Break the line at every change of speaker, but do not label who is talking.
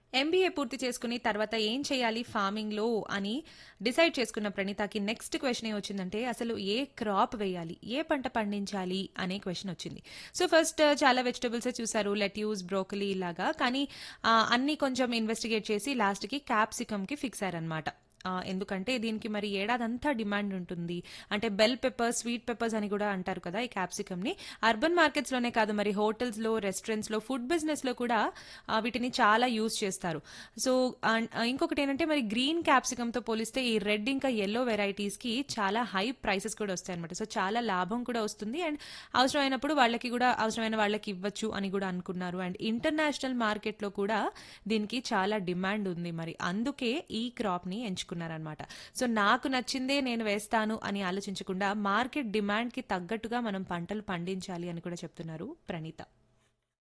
MBA పూర్తి చేసుకుని తర్వాత ఏం చేయాలి ఫార్మింగ్లో అని డిసైడ్ చేసుకున్న ప్రణీతకి నెక్స్ట్ క్వశ్చన్ ఏ వచ్చిందంటే అసలు ఏ క్రాప్ వేయాలి ఏ పంట పండించాలి అనే క్వశ్చన్ వచ్చింది సో ఫస్ట్ చాలా వెజిటబుల్స్ చూసారు లెట్యూస్ బ్రోకలీ ఇలాగా కానీ ఆ, అన్ని కొంచెం ఇన్వెస్టిగేట్ చేసి లాస్ట్కి క్యాప్సికమ్కి ఫిక్స్ అయ్యారనమాట ఆ, ఎందుకంటే దీనికి మరి ఏడాదంతా డిమాండ్ ఉంటుంది అంటే బెల్ పెప్పర్స్ స్వీట్ పెప్పర్స్ అని కూడా అంటారు కదా ఈ క్యాప్సికమ్ ని అర్బన్ మార్కెట్స్ లోనే కాదు మరి హోటల్స్ లో రెస్టారెంట్స్ లో ఫుడ్ బిజినెస్ లో కూడా ఆ, వీటిని చాలా యూజ్ చేస్తారు సో అండ్, ఆ, ఇంకొకటి ఏంటంటే మరి గ్రీన్ క్యాప్సికమ్ తో పోలిస్తే ఈ రెడ్ ఇంకా ఎల్లో వెరైటీస్ కి చాలా హై ప్రైసెస్ కూడా వస్తాయి అనమాట సో చాలా లాభం కూడా వస్తుంది అండ్ అవసరమైనప్పుడు వాళ్ళకి కూడా అవసరమైన వాళ్ళకి ఇవ్వచ్చు అని కూడా అనుకున్నారు అండ్ ఇంటర్నేషనల్ మార్కెట్ లో కూడా దీనికి చాలా డిమాండ్ ఉంది మరి అందుకే ఈ క్రాప్ ని ఎంచుకున్నారనమాట సో నాకు నచ్చిందే నేను వేస్తాను అని ఆలోచించకుండా మార్కెట్ డిమాండ్ కి తగ్గట్టుగా మనం పంటలు పండించాలి అని కూడా చెప్తున్నారు ప్రణీత